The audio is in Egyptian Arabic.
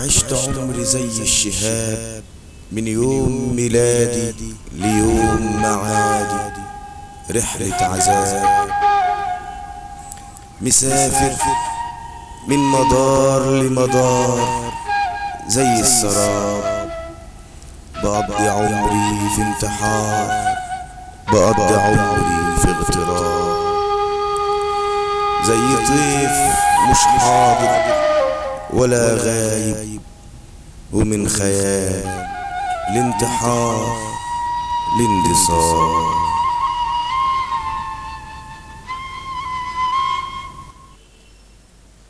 وعشت عمري زي الشهاب من يوم ميلادي ليوم معادي رحلة عذاب مسافر من مدار لمدار زي السراب بقضي عمري في انتحار بقضي عمري في اغتراب زي طيف مش حاضر ولا غايب ومن خيال الانتحار الاندثار